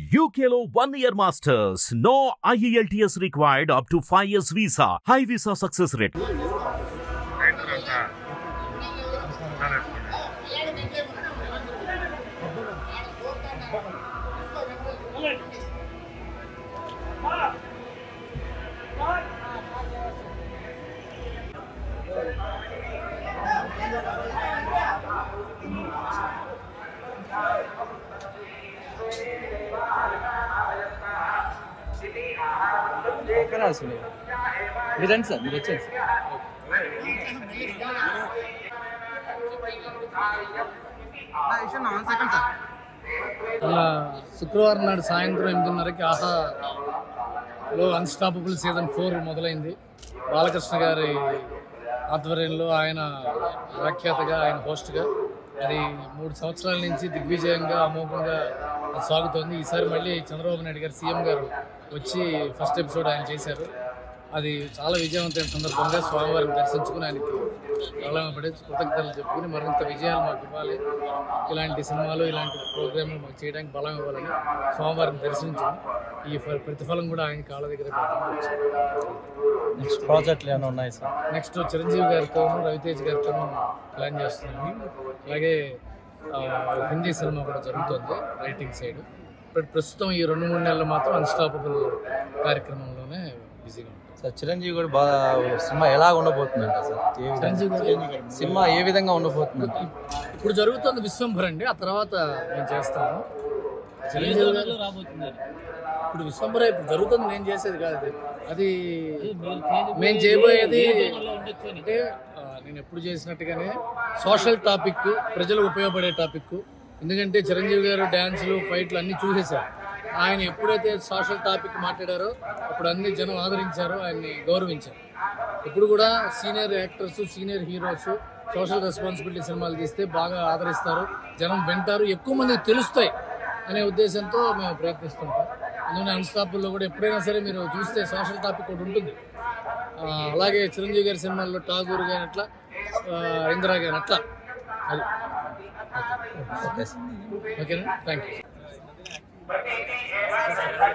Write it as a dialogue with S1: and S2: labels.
S1: UKLO one year masters. No IELTS required up to 5 years visa. High visa success rate.
S2: ఎక్కడ అసలు మీరు రండి sir మీరు వచ్చేది సార్
S3: అలా శుక్రవారం నాడు సాయంత్రం ఎనిమిదిన్నరకి ఆహాలో అన్స్టాపబుల్ సీజన్ ఫోర్ మొదలైంది బాలకృష్ణ గారి ఆధ్వర్యంలో ఆయన వ్యాఖ్యాతగా ఆయన హోస్ట్గా అది మూడు సంవత్సరాల నుంచి దిగ్విజయంగా అమోఘంగా అది సాగుతోంది ఈసారి మళ్ళీ చంద్రబాబు నాయుడు గారు సీఎం గారు వచ్చి ఫస్ట్ ఎపిసోడ్ ఆయన చేశారు అది చాలా విజయవంతమైన సందర్భంగా స్వామివారిని దర్శించుకుని ఆయనకి పడి కృతజ్ఞతలు చెప్పుకుని మరింత విజయాలు మాకు ఇవ్వాలి ఇలాంటి సినిమాలు ఇలాంటి ప్రోగ్రాంలు మాకు చేయడానికి బలం ఇవ్వాలని స్వామివారిని దర్శించుకుని ఈ ఫ- ప్రతిఫలం కూడా ఆయన కాళ్ళ దగ్గర పెట్టాలని వచ్చాను.
S2: నెక్స్ట్ ప్రాజెక్టులు ఏమైనా ఉన్నాయి సార్
S3: నెక్స్ట్ చిరంజీవి గారితోనూ రవితేజ్ గారితోనూ ప్లాన్ చేస్తున్నాము అలాగే ఆ, హిందీ సినిమా కూడా జరుగుతుంది రైటింగ్ సైడ్ ఇప్పుడు ప్రస్తుతం ఈ రెండు మూడు నెలలు మాత్రం అన్స్టాపబుల్ కార్యక్రమంలోనే బిజీగా ఉంటాం
S2: సార్ చిరంజీవి కూడా బాగా సినిమా ఎలా ఉండబోతుందంట సార్ ఏ విధంగా-
S3: చిరంజీవి గారు
S2: సినిమా ఏ విధంగా ఉండబోతుందంట
S3: ఇప్పుడు జరుగుతుంది విశ్వంభర్ అండి ఆ తర్వాత నేను చేస్తాను చిరంజీవి గారు ఇప్పుడు విశ్వంభర ఇప్పుడు జరుగుతుంది నేను చేసేది కాదు అది అది మేము చేయబోయేది అంటే ఆ, నేను ఎప్పుడు చేసినట్టుగానే సోషల్ టాపిక్ ప్రజలకు ఉపయోగపడే టాపిక్ ఎందుకంటే చిరంజీవి గారు డ్యాన్సులు ఫైట్లు అన్నీ చూసేశారు ఆయన ఎప్పుడైతే సోషల్ టాపిక్ మాట్లాడారో అప్పుడు అన్ని జనం ఆదరించారు ఆయన్ని గౌరవించారు ఇప్పుడు కూడా senior actors senior heroes social responsibility సినిమాలు తీస్తే బాగా ఆదరిస్తారు జనం వింటారు ఎక్కువ మందికి తెలుస్తాయి అనే ఉద్దేశంతో మేము ప్రయత్నిస్తుంటాం అందుకని అన్స్టాపుల్లో కూడా ఎప్పుడైనా సరే మీరు చూస్తే సోషల్ టాపిక్ ఒకటి ఉంటుంది ఆ, అలాగే చిరంజీవి గారి సినిమాల్లో ఠాగూర్ గారి అట్లా ఆ, ఇందిరా గారి అట్లా అది
S2: ఓకే సార్
S3: ఓకేనా థ్యాంక్ యూ